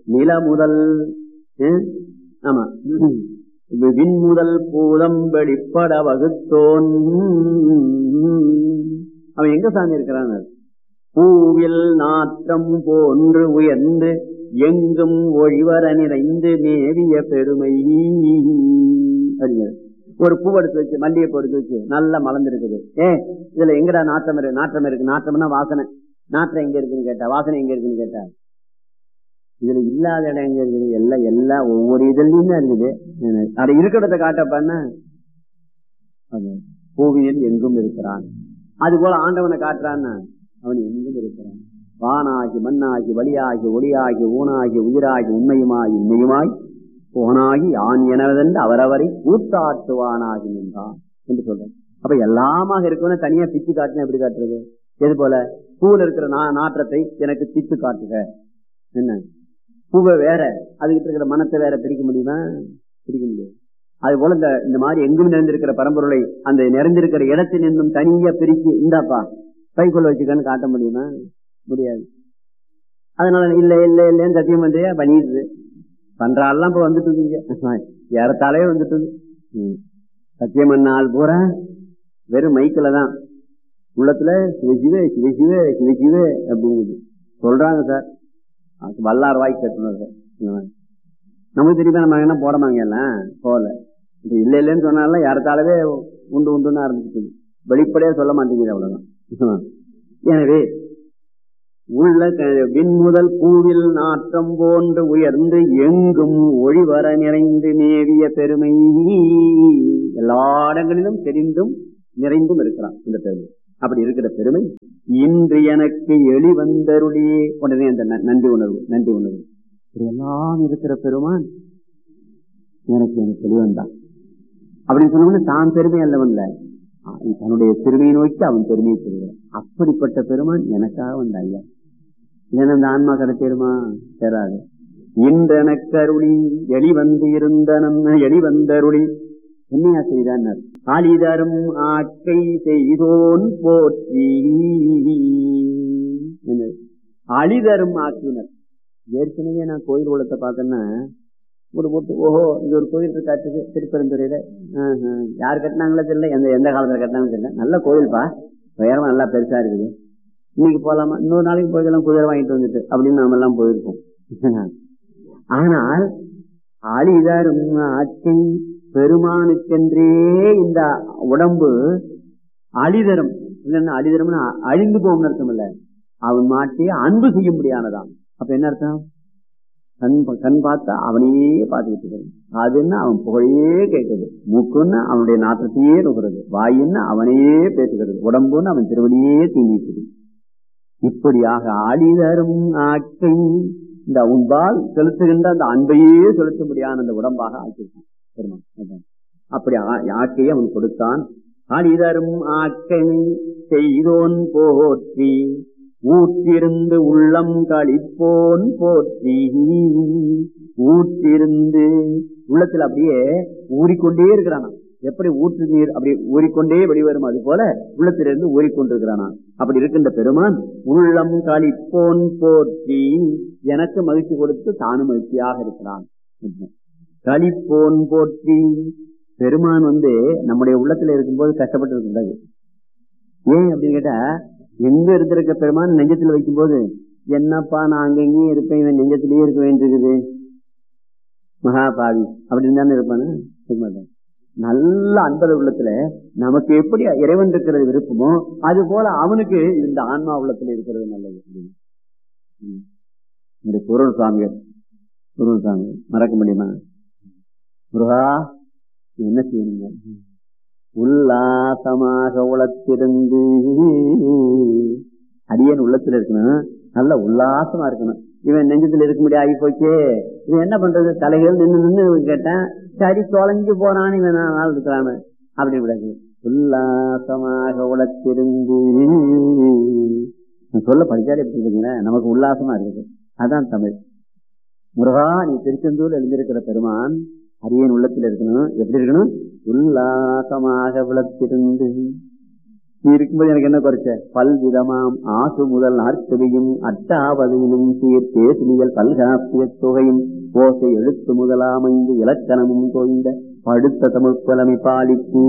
நில முதல் ஹம், ஆமா வி- விண் முதல் பூதம் வெளிப்பட வகுத்தோன் அவன் எங்க சாமி இருக்கிறான் பூவில் நாற்றம் போன்று உயர்ந்து எங்கும் ஒழிவர நிறைந்து மேவிய பெருமை அப்படிங்கிறார். ஒரு பூ எடுத்து வச்சு மல்லிகைப்பூ எடுத்து வச்சு நல்லா மலர்ந்துருக்குது ஏ இதுல எங்கடா நாற்றம் இருக்கு நாற்றம் இருக்கு நாற்றம்னா வாசனை நாற்றம் எங்க இருக்குன்னு கேட்டா வாசனை எங்க இருக்குன்னு கேட்டா இதுல இல்லாத இடம் எங்க இருக்குது எல்லாம் எல்லாம் ஒவ்வொரு இதுலயும் தான் இருக்குது அதை இருக்கிறத காட்டப்பான்னா அது பூவியில் எங்கும் இருக்கிறான் அது போல ஆண்டவனை காட்டுறான்னா அவன் எங்கும் இருக்கிறான் வானாகி மண்ணாகி வழியாகி ஒளியாகி ஊனாகி உயிராகி உண்மையுமாய் உண்மையுமாய் போனாகி யான் எனவென்று அவரவரை கூத்தாட்டுவானாகி நின்றான் என்று சொல்றேன் அப்ப எல்லாமாக இருக்கவன தனியா பிச்சு காட்டினா எப்படி காட்டுறது எது போல பூவில் இருக்கிற நா- நாற்றத்தை எனக்கு திட்டு காட்டுக என்ன பூவை வேற அதுகிட்ட இருக்கிற மனத்தை வேற பிரிக்க முடியுமா பிரிக்க முடியாது அது போல இந்த இந்த மாதிரி எங்கும் நிறைந்திருக்கிற பரம்பொருளை அந்த நிறைந்திருக்கிற இடத்தில் நின்றும் தனியா பிரிச்சு இந்தாப்பா பைக்குள்ள வச்சுக்கன்னு காட்ட முடியுமா முடியாது அதனால இல்ல இல்ல இல்லன்னு சத்தியம் பண்றியா பண்ணிடுது பண்ற ஆள்லாம் இப்ப வந்துட்டு இருக்குங்க ஏறத்தாலே வந்துட்டு இருக்கு. ம். சத்தியம் பண்ண ஆள் பூரா வெறும் மைக்கில தான் உள்ளத்துல சிவசிவே சிவசிவே சிவசிவே அப்படிங்குது சொல்றாங்க சார் அது வல்லார் வாய் கட்டணும் சார் இந்த மாதிரி. நமக்கு தெரியுமா நம்ம என்ன போடமாங்க எல்லாம் போகல இது இல்ல இல்லைன்னு சொன்னாலும் யாரத்தாலவே உண்டு உண்டுன்னு ஆரம்பிச்சுட்டு வெளிப்படையா சொல்ல மாட்டேங்குது அவ்வளவுதான் எனவே உள்ள க- விண்முதல் பூவில் நாற்றம் போன்று உயர்ந்து எங்கும் ஒளிவர நிறைந்து மேவிய பெருமை எல்லா இடங்களிலும் தெரிந்தும் நிறைந்தும் இருக்கிறான் இந்த பெருமை அப்படி இருக்கிற பெருமை இன்று எனக்கு எளி வந்தருளியே உடனே அந்த ந- நன்றி உணர்வு நன்றி உணர்வு இப்படி எல்லாம் இருக்கிற பெருமான் எனக்கு எனக்கு தெளிவந்தான் அப்படின்னு சொன்னோம்னா தான் பெருமை அல்லவன்ல ஆ, தன்னுடைய பெருமையை நோக்கி அவன் பெருமையை பெறுகிறான் அப்படிப்பட்ட பெருமான் எனக்காக வந்த ஐயா இல்லைன்னா அந்த ஆன்மா கிடைச்சிருமா சேராது இன்றெனக்கருளி எளி வந்து இருந்தனன் எளி வந்தருளி என்னையா செய்தான் ஆளிதரும் ஆக்கை செய்தோன் போற்றி என்னது? அழிதரும் ஆக்கினர் ஏற்கனவே நான் கோயில் குளத்தை பார்த்தேன்னா ஒரு போட்டு ஓஹோ இது ஒரு கோயில் இருக்காட்டுக்கு திருப்பெருந்துறையில ஆஹா. யார் கட்டினாங்களோ தெரியல எந்த எந்த காலத்துல கட்டினாங்களோ தெரியல நல்ல கோயில்ப்பா உயரமா நல்லா பெருசா இருக்குது இன்னைக்கு போலாமா இன்னொரு நாளைக்கு போய்க்கலாம் குதிரை வாங்கிட்டு வந்துட்டு அப்படின்னு நாம எல்லாம் போயிருக்கோம் ஆனால் அழிதரும் ஆட்சி பெருமானுக்கென்றே இந்த உடம்பு அழிதரும் இல்லைன்னா அழிதரும்னா அழிந்து போகும் அர்த்தம் இல்ல அவன் மாட்டி அன்பு செய்ய முடியானதான் அப்ப என்ன அர்த்தம் கண் ப- கண் பார்த்தா அவனையே பார்த்துக்கிட்டு இருக்கிறது அதுன்னா அவன் புகழையே கேட்குது மூக்குன்னா அவனுடைய நாற்றத்தையே நுகிறது வாயின்னா அவனையே பேசுகிறது உடம்புன்னு அவன் திருவடியே தீண்டிட்டு இப்படியாக ஆளிதரும் ஆக்கை இந்த உன்பால் செலுத்துகின்ற அந்த அன்பையே செலுத்தும்படியான அந்த உடம்பாக ஆக்கியிருக்கான் பெருமான் அதான். அப்படி ஆ- ஆக்கையை அவன் கொடுத்தான் ஆளிதரும் ஆக்கை செய்தோன் போற்றி ஊற்றிருந்து உள்ளம் களிப்போன் போற்றி ஊற்றிருந்து உள்ளத்துல அப்படியே ஊறிக்கொண்டே இருக்கிறானா எப்படி ஊற்று நீர் அப்படி ஊறிக்கொண்டே வெளிவரும் அது போல உள்ளத்திலிருந்து ஊறிக்கொண்டிருக்கிறானா அப்படி இருக்கின்ற பெருமான் உள்ளம் களிப்போன் போற்றி எனக்கு மகிழ்ச்சி கொடுத்து தானும் மகிழ்ச்சியாக இருக்கிறான் களிப்போன் போற்றி பெருமான் வந்து நம்முடைய உள்ளத்துல இருக்கும்போது கஷ்டப்பட்டு இருக்கின்றது ஏன் அப்படின்னு கேட்டா எங்க இருந்திருக்க பெருமான் நெஞ்சத்துல வைக்கும்போது என்னப்பா நான் அங்கெங்கேயும் இருப்பேன் இவன் நெஞ்சத்திலேயே இருக்க வேண்டியிருக்குது மகாபாவி அப்படின்னு தானே இருப்பானு இருக்க மாட்டான் நல்ல அன்பத உள்ளத்துல நமக்கு எப்படி இறைவன் இருக்கிறது விருப்பமோ அது போல அவனுக்கு இந்த ஆன்மா உள்ளத்துல இருக்கிறது நல்லது ம். இந்த குரல் சுவாமிகள் குரல் சுவாமி மறக்க முடியுமா முருகா நீ என்ன செய்யணுங்க உல்லாசமாக உளத்திருந்து அடியன் உள்ளத்துல இருக்கணும் நல்ல உல்லாசமா இருக்கணும் இவன் நெஞ்சத்துல இருக்க முடியாது ஆகி போச்சே இவன் என்ன பண்றது தலைகள் நின்று நின்று கேட்டேன் சரி தொலைஞ்சு போனான்னு இவன் நாள் இருக்கிறான் அப்படி கூடாது உல்லாசமாக உளத்திருந்து நான் சொல்ல படிச்சாலே எப்படி இருக்குங்களா நமக்கு உல்லாசமா இருக்குது அதான் தமிழ் முருகா நீ திருச்செந்தூர் எழுந்திருக்கிற பெருமான் அரியன் உள்ளத்தில் இருக்கணும் எப்படி இருக்கணும் உல்லாசமாக விளத்திருந்து நீ இருக்கும்போது எனக்கு என்ன குறைச்ச பல்விதமாம் ஆசு முதல் நாற்கவியும் அட்டாவதையிலும் சீர் பேசுமியல் பல்காப்பிய தொகையும் ஓசை எழுத்து முதலாமைந்து இலக்கணமும் தோய்ந்த படுத்த தமிழ் புலமை பாலித்து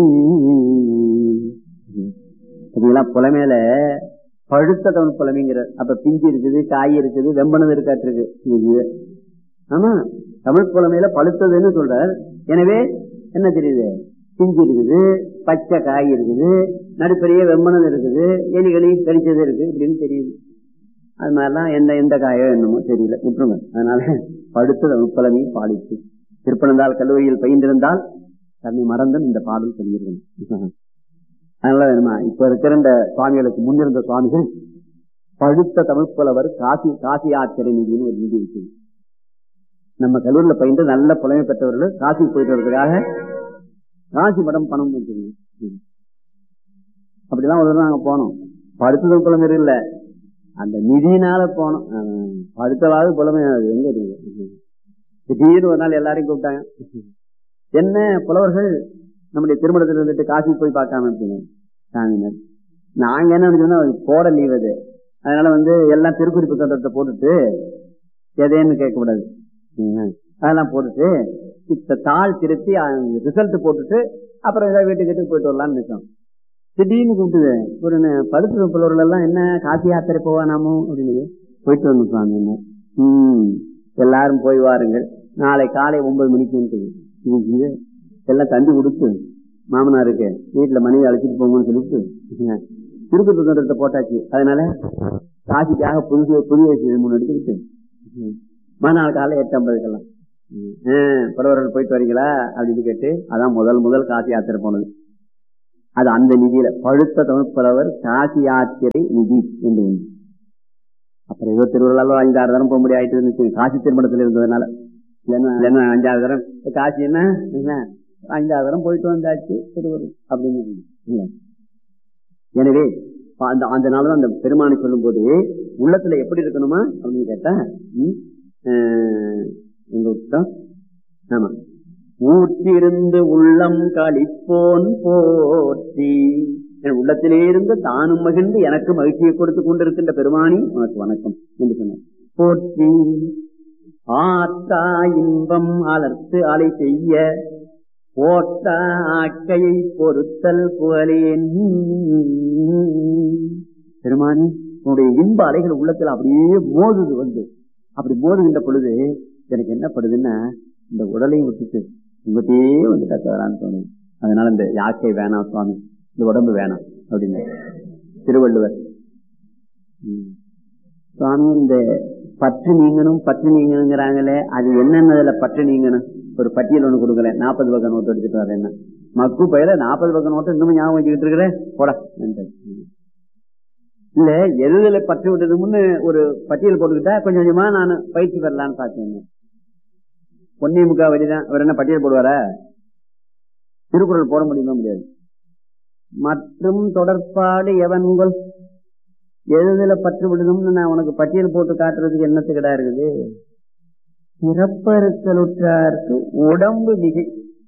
இதெல்லாம் புலமையில பழுத்த தமிழ் புலமைங்கிறார் அப்ப பிஞ்சு இருக்குது காய் இருக்குது வெம்பனது இருக்காட்டு இருக்கு இது ஆமா தமிழ் புலமையில பழுத்ததுன்னு சொல்றார் எனவே என்ன தெரியுது பிஞ்சு இருக்குது பச்சை காய் இருக்குது நடுப்பெரிய வெம்பனது இருக்குது எலிகளி கடிச்சது இருக்கு இப்படின்னு தெரியுது அது மாதிரிலாம் எந்த எந்த காயோ என்னமோ தெரியல விட்டுருங்க அதனால படுத்த தமிழ் புலமையும் பாலித்து திருப்பனந்தால் கல்லூரியில் பயின்றிருந்தால் தன்னை மறந்து இந்த பாடல் சொல்லியிருக்கணும் அதனால வேணுமா இப்ப இருக்கிற இந்த சுவாமிகளுக்கு முன்னிருந்த சுவாமிகள் பழுத்த தமிழ் புலவர் காசி காசி ஆச்சரிய நிதினு ஒரு நிதி இருக்குது நம்ம கல்லூரியில பயின்று நல்ல புலமை பெற்றவர்கள் காசி போயிட்டு வர்றதுக்காக காசி மடம் பணம் வச்சிருக்கோம் அப்படிலாம் ஒரு நாங்க போனோம் படுத்த தமிழ் புலமை இல்ல அந்த நிதியினால போனோம் படுத்தவாது புலமை அது எங்க இருக்கு திடீர்னு ஒரு நாள் எல்லாரையும் கூப்பிட்டாங்க என்ன புலவர்கள் நம்முடைய திருமணத்தில் இருந்துட்டு காசி போய் பார்க்காம இருப்பீங்க சாமியினர் நாங்க என்ன நினைச்சோம்னா போட லீவ் அது அதனால வந்து எல்லாம் திருக்குறிப்பு தந்தத்தை போட்டுட்டு எதைன்னு கேட்க கூடாது அதெல்லாம் போட்டுட்டு இப்ப தாள் திருத்தி ரிசல்ட் போட்டுட்டு அப்புறம் ஏதாவது வீட்டுக்கு வீட்டுக்கு போயிட்டு வரலாம்னு நினைச்சோம் திடீர்னு கூப்பிட்டுது ஒரு படுத்து புலவர்கள் எல்லாம் என்ன காசி யாத்திரை போவானாமோ அப்படின்னு போயிட்டு வரணும் சுவாமி என்ன உம் எல்லாரும் போய் வாருங்கள் நாளை காலை ஒன்பது மணிக்கு இருக்குது எல்லாம் தண்டி கொடுத்து மாமனாருக்கு வீட்டுல மனைவி அழைச்சிட்டு போங்கன்னு சொல்லிட்டு திருப்பத்தூர் தண்டத்தை போட்டாச்சு அதனால காசிக்காக புது புது வயசு மூணு எடுத்துக்கிட்டு மறுநாள் காலை எட்டு ஐம்பதுக்கெல்லாம் புலவர்கள் போயிட்டு வரீங்களா அப்படின்னு கேட்டு அதான் முதல் முதல் காசி யாத்திரை போனது அது அந்த நிதியில பழுத்த தமிழ் புலவர் காசி யாத்திரை நிதி என்று உண்டு அப்புறம் ஏதோ திருவிழாவில் அஞ்சாறு தரம் போக முடியாது ஆயிட்டு இருந்துச்சு காசி திருமணத்தில் இருந்ததுனால இல்லைன்னா அஞ்சாறு தரம் காசி என்ன அஞ்சாறு தரம் போயிட்டு வந்தாச்சு திருவள்ளூர் அப்படின்னு எனவே அந்த அந்த நாள் தான் அந்த பெருமானை சொல்லும் போது உள்ளத்துல எப்படி இருக்கணுமா அப்படின்னு கேட்டா எங்க விட்டோம் ஆமா ஊற்றிருந்து உள்ளம் கழிப்போன் போற்றி என் உள்ளத்திலே இருந்து தானும் மகிழ்ந்து எனக்கு மகிழ்ச்சியை கொடுத்து கொண்டிருக்கின்ற பெருமானி உனக்கு வணக்கம் என்று சொன்னார் போற்றி ஆத்தா இன்பம் அலர்த்து அலை செய்ய போட்ட ஆக்கையை பொறுத்தல் புகழேன் பெருமானி உன்னுடைய இன்ப அலைகள் உள்ளத்தில் அப்படியே மோதுது வந்து அப்படி மோதுகின்ற பொழுது எனக்கு என்ன படுதுன்னா இந்த உடலையும் விட்டுட்டு உங்கள்கிட்டயே வந்து கத்த வரான்னு தோணுது அதனால இந்த யாக்கை வேணாம் சுவாமி இந்த உடம்பு வேணாம் அப்படின்னு திருவள்ளுவர் சுவாமி இந்த பற்று நீங்கணும் பற்று நீங்கணுங்கிறாங்களே அது என்னென்னதுல பற்று நீங்கணும் ஒரு பட்டியல் ஒண்ணு கொடுக்கல நாற்பது பக்கம் நோட்டு எடுத்துட்டு வரேன் என்ன மக்கு பயில நாற்பது பக்கம் நோட்டு இன்னும் ஞாபகம் வச்சுக்கிட்டு இருக்கிறேன் போட இல்ல எதுல பற்று விட்டதுன்னு ஒரு பட்டியல் போட்டுக்கிட்டா கொஞ்சம் கொஞ்சமா நான் பயிற்சி பெறலான்னு பார்த்தேன் பொன்னி முக்கா வழிதான் அவர் என்ன பட்டியல் போடுவாரா திருக்குறள் போட முடியுமா முடியாது மற்றும் தொடர்பாடு எவன்கள் எதுல பற்று விடணும்னு நான் உனக்கு பட்டியல் போட்டு காட்டுறதுக்கு என்னத்துக்கிடா இருக்குது பிறப்பறுத்தலுற்றாருக்கு உடம்பு மிகை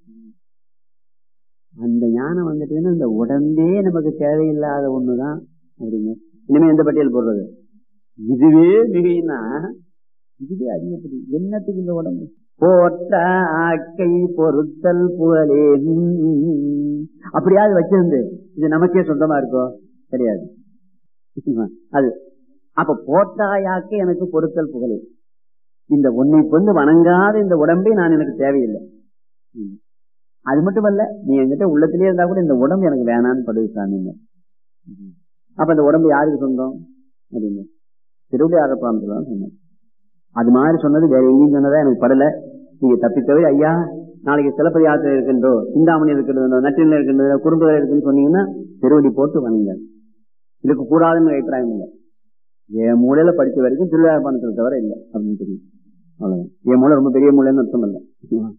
அந்த ஞானம் வந்துட்டுன்னா இந்த உடம்பே நமக்கு தேவையில்லாத ஒண்ணுதான் அப்படிங்க இனிமே எந்த பட்டியல் போடுறது இதுவே மிகைன்னா இதுவே அதிகப்படி என்னத்துக்கு இந்த உடம்பு போட்ட ஆக்கை பொருத்தல் புகழே அப்படியாவது வச்சிருந்து இது நமக்கே சொந்தமா இருக்கோ கிடையாது அது அப்ப போட்டாயாக்கை எனக்கு பொருத்தல் புகழே இந்த உன்னை கொண்டு வணங்காத இந்த உடம்பே நான் எனக்கு தேவையில்லை அது மட்டுமல்ல நீ என்கிட்ட உள்ளத்திலே இருந்தா கூட இந்த உடம்பு எனக்கு வேணான்னு படுது சாமிங்க அப்ப இந்த உடம்பு யாருக்கு சொந்தம் அப்படின்னு திருவிளையாட பிராந்தத்தில் தான் சொன்னேன் அது மாதிரி சொன்னது வேற எங்கேயும் சொன்னதா எனக்கு படல நீங்க தப்பித்தவை ஐயா நாளைக்கு சிலப்பதி யாத்திரை இருக்கின்றோ சிந்தாமணி இருக்கின்றதோ நட்டில இருக்கின்றதோ குறும்புகள் இருக்குன்னு சொன்னீங்கன்னா திருவடி போட்டு வணங்க இதுக்கு கூடாதுன்னு அபிப்பிராயம் இல்லை என் மூலையில படிச்ச வரைக்கும் திருவிழாபானத்தை தவிர இல்லை அப்படின்னு தெரியும் அவ்வளவுதான் என் மூளை ரொம்ப பெரிய மூலைன்னு அர்த்தம் இல்லை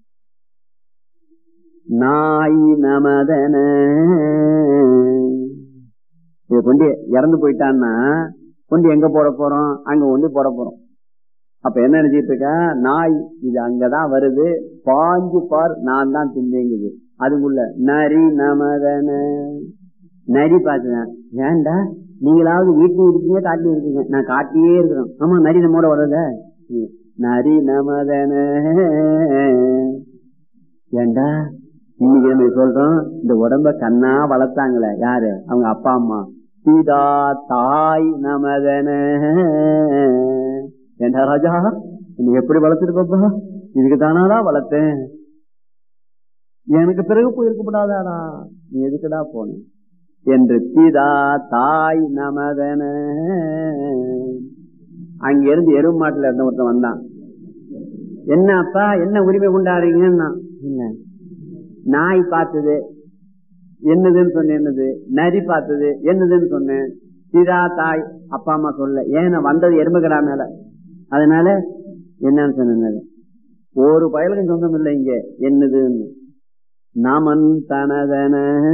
நாய் நமதன இதை கொண்டு இறந்து போயிட்டான்னா கொண்டு எங்க போட போறோம் அங்க கொண்டு போட போறோம் அப்ப என்ன நினைச்சிட்டு இருக்கா நாய் இது அங்கதான் வருது பாஞ்சு பார் நான் தான் திந்தேங்குது அதுக்குள்ள நரி நமதன நரி பார்த்துதான் ஏன்டா நீங்களாவது வீட்லயும் இருக்கீங்க காட்டிலும் இருக்கீங்க நான் காட்டியே இருக்கிறோம் ஆமா நரி நம்மோட வர்றத நரி நமதன ஏண்டா இன்னைக்கு நம்ம சொல்றோம் இந்த உடம்ப கண்ணா வளர்த்தாங்களே யாரு அவங்க அப்பா அம்மா சீதா தாய் நமதன ஏண்டா ராஜா நீ எப்படி வளர்த்துருப்பா இதுக்கு தானாடா வளர்த்தேன் எனக்கு பிறகு போயிருக்கப்படாதாடா நீ எதுக்குடா போன என்று சீதா தாய் நமதன அங்கிருந்து எருமாட்டுல இருந்த ஒருத்தன் வந்தான் என்ன அப்பா என்ன உரிமை கொண்டாடுறீங்கன்னா என்ன நாய் பார்த்தது என்னதுன்னு சொன்னேன் என்னது நரி பார்த்தது என்னதுன்னு சொன்னேன் சீதா தாய் அப்பா அம்மா சொல்ல ஏன்னா வந்தது எறும்புகடா மேல அதனால என்னன்னு சொன்னது ஒரு பயலுக்கும் சொந்தம் இல்லை இங்க என்னதுன்னு நமன் தனதன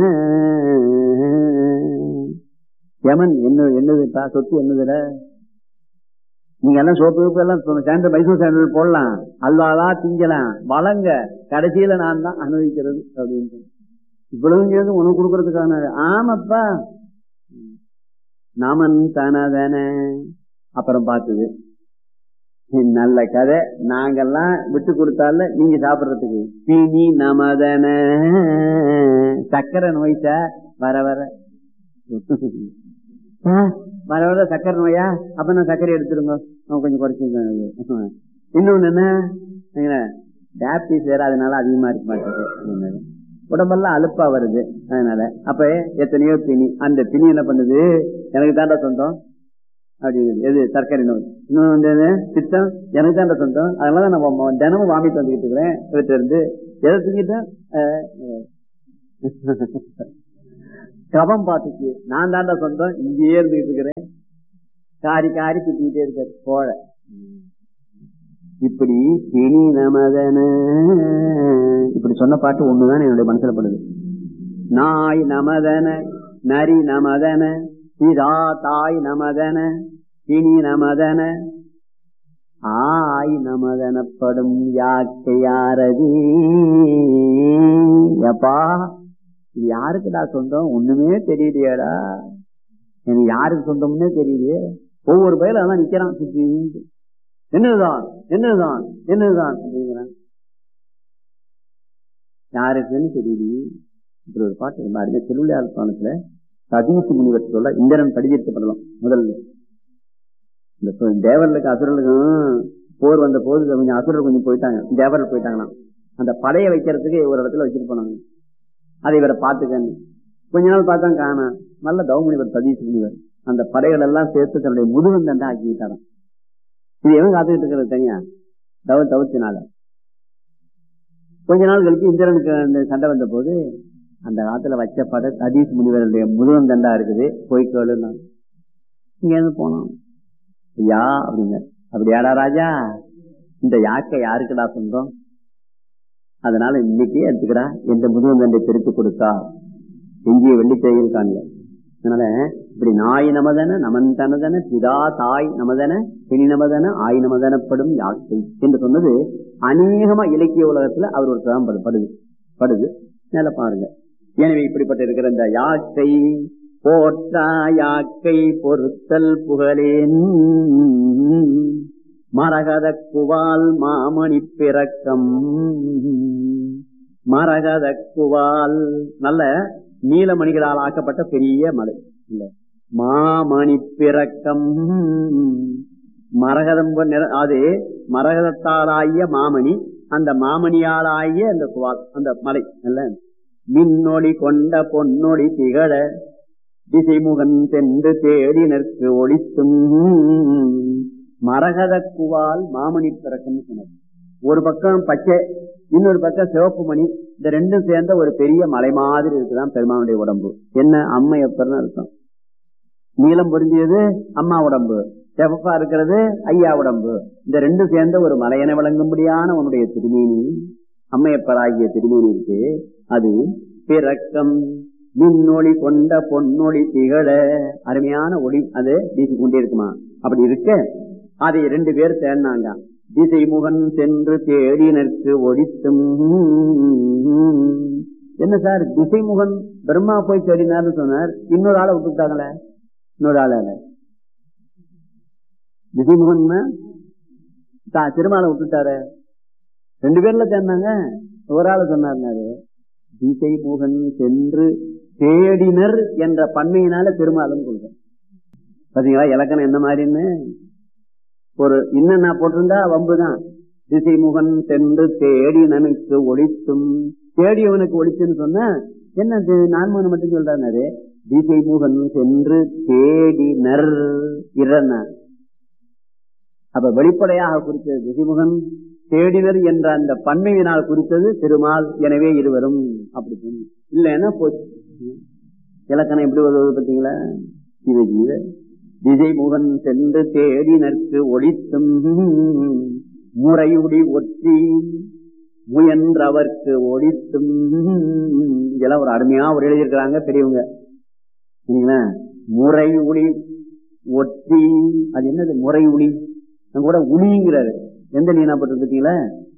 யமன் என்ன என்னதுப்பா சொத்து என்னதுல நீங்க எல்லாம் சோப்பு கீப்பு எல்லாம் சாண்டல் மைசூர் சாண்டல் போடலாம் அல்வாவா திங்கலாம் வளங்க கடைசியில நான் தான் அனுபவிக்கிறது அப்படின்னு இவ்வளவு உனக்கு கொடுக்கறதுக்கான ஆமாப்பா நமன் தனதன அப்புறம் பார்த்தது நல்ல கதை நாங்கெல்லாம் விட்டு கொடுத்தால நீங்க சாப்பிடுறதுக்கு பிணி நமதன சக்கரை நோய்ச்சா வர வர வர வர சக்கரை நோயா அப்ப நான் சர்க்கரை எடுத்துருங்க கொஞ்சம் குறைச்சிங்க இன்னொன்னு என்ன டேப்டிஸ் வேற அதனால அதிகமா இருக்க மாட்டேங்குது உடம்பெல்லாம் அலுப்பா வருது அதனால அப்ப எத்தனையோ பிணி அந்த பிணி என்ன பண்ணுது எனக்கு தாண்டா சொந்தம் அப்படிங்கிறது எது சர்க்கரை நோய் இன்னும் வந்து சித்தம் எனக்கு தான் சொந்தம் அதனால நான் தினமும் வாமிட்டு வந்துகிட்டு இருக்கிறேன் வீட்டுல இருந்து எதை தூங்கிட்டேன் கபம் பார்த்துச்சு நான் தாண்டா சொந்தம் இங்கேயே இருந்துகிட்டு இருக்கிறேன் காரி காரி சுத்திக்கிட்டே இருக்காரு கோழ இப்படி பிணி நமதன இப்படி சொன்ன பாட்டு ஒண்ணுதான் என்னுடைய மனசுல படுது நாய் நமதன நரி நமதன சீதா தாய் நமதன பிணி நமதன ஆய் நமதனப்படும் யாக்கையாரதி எப்பா இது யாருக்குடா சொந்தம் ஒண்ணுமே தெரியலையாடா எனக்கு யாருக்கு சொந்தம்னே தெரியலையே ஒவ்வொரு பயில அதான் நிக்கிறான் சுத்தி என்னதுதான் என்னதுதான் என்னதுதான் அப்படிங்கிறான் யாருக்குன்னு தெரியலையே இப்படி ஒரு பாட்டு ரொம்ப அருமை திருவிழார் பானத்துல சதீசு முனிவர் சொல்ல இந்திரன் படிதிருக்கப்படலாம் முதல்ல இந்த தேவர்களுக்கு அசுரர்களுக்கும் போர் வந்த போது கொஞ்சம் அசுரர் கொஞ்சம் போயிட்டாங்க தேவர்கள் போயிட்டாங்களாம் அந்த படையை வைக்கிறதுக்கு ஒரு இடத்துல வச்சுட்டு போனாங்க அதை இவரை பார்த்துக்கன்னு கொஞ்ச நாள் பார்த்தா காணா நல்ல தவமுனிவர் சதீஷ் முனிவர் அந்த படைகள் எல்லாம் சேர்த்து தன்னுடைய முதுகந்தண்டா ஆக்கிட்டாராம் இது எவன் காத்துக்கிட்டு இருக்கிறது தனியா தவ தவத்தினால கொஞ்ச நாள் கழிச்சு இந்திரனுக்கு அந்த சண்டை வந்த போது அந்த காலத்துல வச்ச பட சதீஷ் முனிவருடைய முதுகன் தண்டா இருக்குது போய் கேளுன்னா இங்க இருந்து போனோம் ஐயா அப்படிங்க அப்படியாடா ராஜா இந்த யாக்கை யாருக்குடா சொந்தம் அதனால இன்னைக்கே எடுத்துக்கிறா எந்த முதுகன் தண்டை பிரித்து கொடுத்தா எங்கேயே வெள்ளித்தையில் காணல அதனால இப்படி நாய் நமதன நமன் தனதன பிதா தாய் நமதன பிணி நமதன ஆய் நமதனப்படும் யாக்கை என்று சொன்னது அநேகமா இலக்கிய உலகத்துல அவர் ஒரு தான் படுது படுது மேல பாருங்க எனவே இப்படிப்பட்ட இருக்கிற இந்த யாக்கை போற்றா யாக்கை பொருத்தல் புகழேன் மரகத குவால் மாமணி பிறக்கம் மரகத குவால் நல்ல நீலமணிகளால் ஆக்கப்பட்ட பெரிய மலை இல்ல மாமணி பிறக்கம் மரகதம் அது மரகதத்தாலாகிய மாமணி அந்த மாமணியாலாகிய அந்த குவால் அந்த மலை அல்ல மின்னொளி கொண்ட பொன்னொளி திகழ திசைமுகன் சென்று தேடினருக்கு ஒளித்தும் மரகத குவால் மாமணி பிறக்கம் சொன்னது ஒரு பக்கம் பச்சை இன்னொரு பக்கம் சிவப்பு மணி இந்த ரெண்டும் சேர்ந்த ஒரு பெரிய மலை மாதிரி இருக்குதான் பெருமானுடைய உடம்பு என்ன அம்மையப்பர்னு அர்த்தம் நீளம் பொருந்தியது அம்மா உடம்பு செவப்பா இருக்கிறது ஐயா உடம்பு இந்த ரெண்டும் சேர்ந்த ஒரு மலையென விளங்கும்படியான உன்னுடைய திருமேனி அம்மையப்பராகிய திருமேனி இருக்கு அது பிறக்கம் மின்னொளி கொண்ட பொன்னொளி திகழ அருமையான ஒளி அது வீசி கொண்டே இருக்குமா அப்படி இருக்க அதை ரெண்டு பேர் தேடினாங்க திசை முகன் சென்று தேடினருக்கு ஒழித்தும் என்ன சார் திசைமுகன் பிரம்மா போய் தேடினார்னு சொன்னார் இன்னொரு ஆளை விட்டுட்டாங்களே இன்னொரு ஆள திசைமுகன் திருமாலை விட்டுட்டாரு ரெண்டு பேர்ல தேர்ந்தாங்க ஒரு ஆளை சொன்னார்னாரு திசைமுகன் சென்று தேடினர் என்ற பன்மையினால திருமாலும் சொல்றேன் பாத்தீங்களா இலக்கணம் என்ன மாதிரின்னு ஒரு இன்னும் நான் போட்டிருந்தா வம்புதான் திசைமுகன் சென்று தேடினனுக்கு ஒழித்தும் தேடியவனுக்கு ஒழிச்சுன்னு சொன்ன என்ன நான்மகன் மட்டும் சொல்றாரு திசைமுகன் சென்று தேடினர் இறனார் அப்ப வெளிப்படையாக குறித்தது திசைமுகன் தேடினர் என்ற அந்த பன்மையினால் குறித்தது திருமால் எனவே இருவரும் அப்படி இல்லைன்னா போச்சு இலக்கணம் எப்படி வருவது பார்த்தீங்களா ஜீவ ஜீவ திசைமுகன் சென்று தேடினருக்கு ஒழித்தும் முறையுடி ஒற்றி முயன்றவர்க்கு ஒழித்தும் இதெல்லாம் ஒரு அருமையா ஒரு எழுதியிருக்கிறாங்க பெரியவங்க சரிங்களா முறை ஒளி ஒற்றி அது என்னது முறை ஒளி கூட உளிங்கிறாரு எந்த நீனாப்பட்டு பார்த்தீங்களா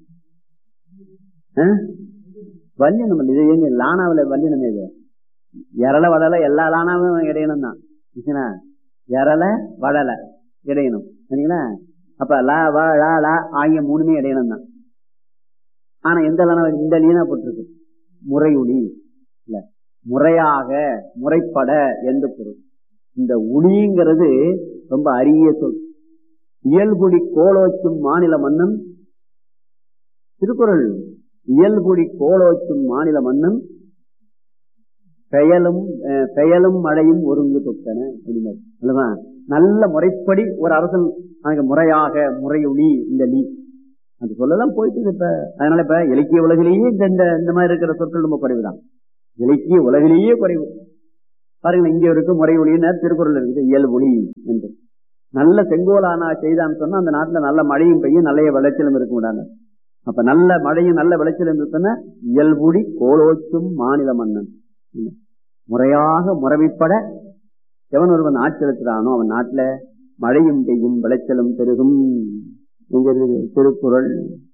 வல்லினம் இது எங்க லானாவில் வல்லினம் இது எரள வடலை எல்லா லானாவும் இடையணும் தான் எரள வடல இடையணும் சரிங்களா அப்ப லா வ லா லா ஆகிய மூணுமே இடையணும் தான் ஆனா எந்த லானா இந்த லீனா போட்டிருக்கு முறையுளி இல்ல முறையாக முறைப்பட என்று பொருள் இந்த உளிங்கிறது ரொம்ப அரிய சொல் இயல்புடி கோலோச்சும் மாநில மன்னன் திருக்குறள் இயல்புடி கோலோச்சும் மாநில மன்னன் பெயலும் பெயலும் மழையும் ஒருங்கு தொட்டன அல்லவா நல்ல முறைப்படி ஒரு அரசன் முறையாக முறையுளி இந்த லீ அந்த சொல்லலாம் போயிட்டு இப்ப அதனால இப்ப இலக்கிய உலகிலேயே இந்த இந்த மாதிரி இருக்கிற சொற்கள் ரொம்ப குறைவுதான் இலக்கிய உலகிலேயே குறைவு பாருங்க இங்க இருக்கு முறை ஒளியினர் திருக்குறள் இருக்குது இயல்பொழி என்று நல்ல செங்கோலானா செய்தான்னு சொன்னா அந்த நாட்டுல நல்ல மழையும் பெய்யும் நல்ல விளைச்சலும் இருக்க முடியாது அப்ப நல்ல மழையும் நல்ல விளைச்சலும் இருக்குன்னா இயல்புடி கோலோச்சும் மாநில மன்னன் முறையாக முறைமைப்பட எவன் ஒருவன் ஆட்சி செலுத்துறானோ அவன் நாட்டுல மழையும் பெய்யும் விளைச்சலும் பெருகும் எங்க இருக்குது திருக்குறள்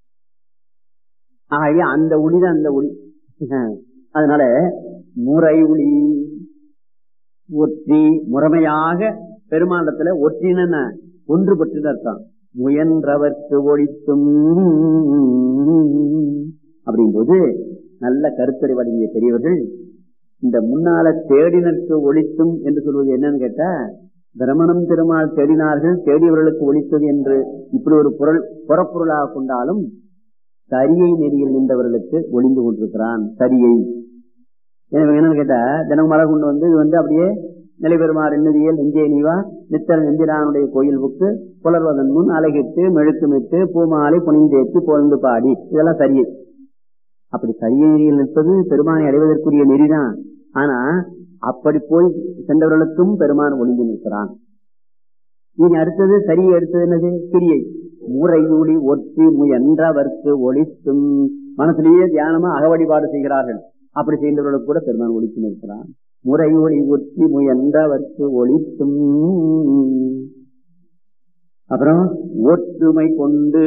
ஆகவே அந்த ஒளிதான் அந்த ஒளி அதனால முறை ஒளி ஒற்றி முறைமையாக பெருமாண்டத்துல ஒற்றின ஒன்றுபட்டு அர்த்தம் முயன்றவர்க்கு ஒழித்தும் அப்படிங்கும்போது நல்ல கருத்துரை வழங்கிய பெரியவர்கள் இந்த முன்னால தேடினருக்கு ஒழித்தும் என்று சொல்வது என்னன்னு கேட்டா பிரமணம் திருமால் தேடினார்கள் தேடியவர்களுக்கு ஒழித்தது என்று இப்படி ஒரு பொருள் புறப்பொருளாக கொண்டாலும் சரியை நெறியில் நின்றவர்களுக்கு ஒளிந்து கொண்டிருக்கிறான் சரியை என்னன்னு கேட்டா தினம் மழை கொண்டு வந்து இது வந்து அப்படியே நிலைபெறுமாறு எண்ணுதியல் நெஞ்சே நீவா நித்தல் நெஞ்சிரானுடைய கோயில் புக்கு புலர்வதன் முன் அழகிட்டு மெழுக்குமிட்டு பூமாலை புனிந்தேத்து பொழுந்து பாடி இதெல்லாம் சரியை அப்படி சரியை நெறியில் நிற்பது பெருமானை அடைவதற்குரிய நெறிதான் ஆனா அப்படி போய் சென்றவர்களுக்கும் பெருமான் ஒளிந்து நிற்கிறான் இனி அடுத்தது சரியை அடுத்தது என்னது கிரியை முறையூடி ஒற்றி முயன்றவர்க்கு ஒழித்தும் மனசுலேயே தியானமா அகவழிபாடு செய்கிறார்கள் அப்படி செய்தவர்களுக்கு கூட பெருமான் ஒழித்து நிற்கிறான் முறையொளி ஒற்றி முயன்றவர்க்கு ஒழித்தும் அப்புறம் ஒற்றுமை கொண்டு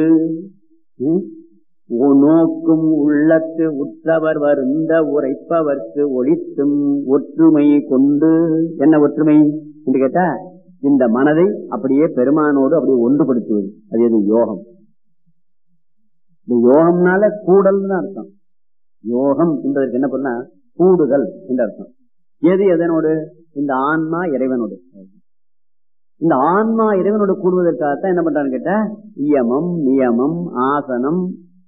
நோக்கும் உள்ளத்து உற்றவர் வருந்த உரைப்பவர்க்கு ஒழித்தும் ஒற்றுமை கொண்டு என்ன ஒற்றுமை என்று கேட்டா இந்த மனதை அப்படியே பெருமானோடு அப்படியே ஒன்றுபடுத்துவது அது எது யோகம் இந்த யோகம்னால கூடல் தான் அர்த்தம் யோகம் என்பதற்கு என்ன பண்ணா கூடுதல் என்று அர்த்தம் எது எதனோடு இந்த ஆன்மா இறைவனோடு இந்த ஆன்மா இறைவனோடு கூடுவதற்காகத்தான் என்ன பண்றான்னு கேட்டா இயமம் நியமம் ஆசனம்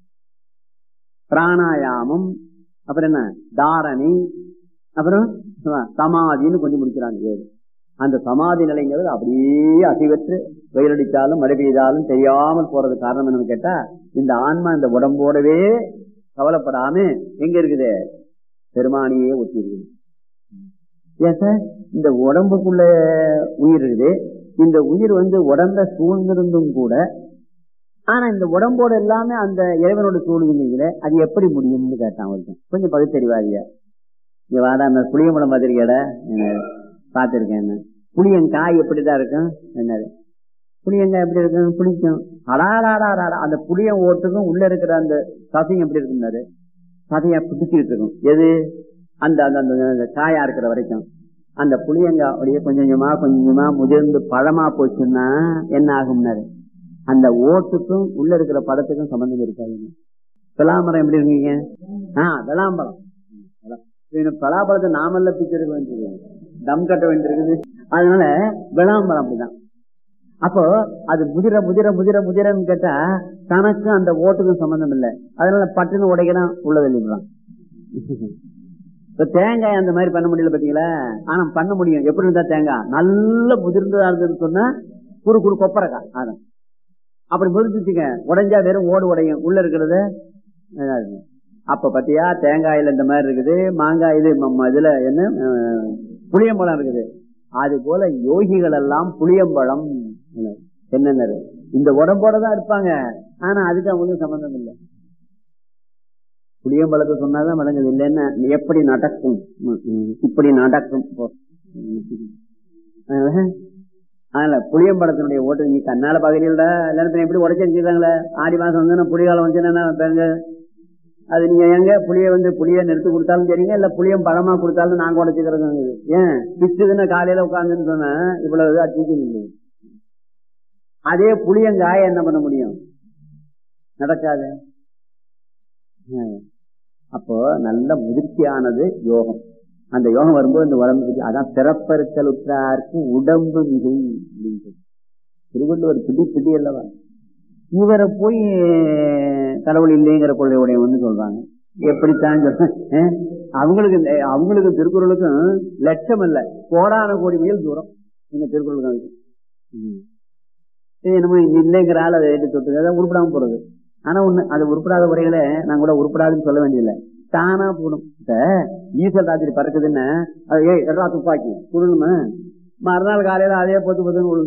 பிராணாயாமம் அப்புறம் என்ன தாரணி அப்புறம் சமாதின்னு கொஞ்சம் முடிக்கிறாங்க ஏழு அந்த சமாதி நிலைங்கிறது அப்படியே அசைவற்று வெயிலடித்தாலும் மழை பெய்தாலும் தெரியாமல் போறது காரணம் என்னன்னு கேட்டா இந்த ஆன்மா இந்த உடம்போடவே கவலைப்படாம எங்க இருக்குது பெருமானியே ஒத்தி இருக்குது ஏன் சார் இந்த உடம்புக்குள்ள உயிர் இருக்குது இந்த உயிர் வந்து உடம்ப சூழ்ந்திருந்தும் கூட ஆனா இந்த உடம்போட எல்லாமே அந்த இறைவனோட சூழ்நிலையில அது எப்படி முடியும்னு கேட்டான் ஒருத்தன் கொஞ்சம் பகுத்தறிவாதியா இங்க வாடா அந்த புளியம்பழம் பார்த்திருக்கேடா பார்த்திருக்கேன் புளியங்காய் எப்படிதான் இருக்கும் என்னது புளியங்காய் எப்படி இருக்கும் புளிக்கும் அடாடாடாடா அந்த புளிய ஓட்டுக்கும் உள்ள இருக்கிற அந்த சசியம் எப்படி இருக்குன்னாரு சதையா பிடிச்சிக்கிட்டு இருக்கும் எது அந்த அந்த அந்த- அந்த காயா இருக்கிற வரைக்கும் அந்த புளியங்காய் அப்படியே கொஞ்சம் கொஞ்சமா கொஞ்சம் கொஞ்சமா முதிர்ந்து பழமா போச்சுன்னா என்ன ஆகும்னாரு அந்த ஓட்டுக்கும் உள்ள இருக்கிற படத்துக்கும் சம்பந்தம் இருக்காதுங்க பலாமரம் எப்படி இருக்கீங்க ஆஹ் விளாம்பழம் இன்னும் பலாப்பழத்தை நாமல்ல பிச்சருக்கு வேண்டியது தம் கட்ட வேண்டியிருக்குது அதனால விளாம்பழம் அப்படிதான் அப்போ அது முதிர முதிர முதிர முதிரன்னு கேட்டா தனக்கும் அந்த ஓட்டுக்கும் சம்பந்தம் இல்லை அதனால பட்டுன்னு உடைக்கலாம் உள்ள வெளியிடலாம் இப்ப தேங்காய் அந்த மாதிரி பண்ண முடியல பாத்தீங்களா ஆனா பண்ண முடியும் எப்படி இருந்தா தேங்காய் நல்ல முதிர்ந்ததா இருந்ததுன்னு சொன்னா குறு குறு கொப்பரைக்கா அதான் அப்படி முதிர்ந்துச்சுங்க உடைஞ்சா வெறும் ஓடு உடையும் உள்ள இருக்கிறது இதா இருக்கும். அப்ப பாத்தியா தேங்காயில இந்த மாதிரி இருக்குது மாங்காய் இது ம- ம- இதுல என்ன அஹ், புளியம்பழம் இருக்குது அது போல யோகிகள் எல்லாம் புளியம்பழம் என்னென்ன இந்த உடம்போட தான் இருப்பாங்க ஆனா அதுக்கு அவங்களுக்கு சம்பந்தம் இல்லை புளியம்பழத்தை சொன்னாதான் விளங்குது இல்லைன்னா எப்படி நடக்கும் ம், ம், இப்படி நடக்கும் போ. ம், ம். அதனால அதனால புளியம்பழத்தினுடைய ஓட்டு நீ கண்ணால பாக்குறீங்களா எல்லாரும் எப்படி உடச்சு வச்சுக்கிறாங்களே ஆடி மாசம் வந்து புளிகாலம் வந்துச்சுன்னா பாருங்க அது நீங்க எங்க புளிய வந்து புளிய நிறுத்து கொடுத்தாலும் சரிங்க இல்ல புளியம் பழமா கொடுத்தாலும் நாங்க உடச்சுக்கிறது ஏன் பிச்சுதுன்னு காலையில உட்காந்துன்னு சொன்னா இவ்வளவு அடிச்சு அதே புளியங்காய என்ன பண்ண முடியும் நடக்காது ஹம். அப்போ நல்ல முதிர்ச்சியானது யோகம் அந்த யோகம் வரும்போது இந்த உடம்பு அதான் பிறப்பறுத்தல் உற்றாருக்கு உடம்பு மிகை அப்படின்னு சொல்லி. திருவள்ளுவர் பிடி பிடி அல்லவா இவரை போய் கடவுள் இல்லைங்கிற கொள்கையுடைய வந்து சொல்றாங்க எப்படித்தான் சொல்றேன் அஹ்? அவங்களுக்கு இந்த- அவங்களுக்கு திருக்குறளுக்கும் லட்சம் இல்ல கோடான கோடி மைல் தூரம் இந்த திருக்குறளுக்கு அதுக்கு. ம். இது நம்ம இங்க இல்லைங்கிற ஆள் அதை எடுத்து தொட்டு அதை உருப்படாம போறது ஆனா ஒண்ணு அது உருப்படாத முறைகளை நான் கூட உருப்படாதுன்னு சொல்ல வேண்டியதில்லை தானா போடும் இப்ப ஈசல் ராத்திரி பறக்குதுன்னு அது, ஏய் எடா துப்பாக்கி குடுணுமே மறுநாள் காலையில அதே பொத்து பொத்துன்னு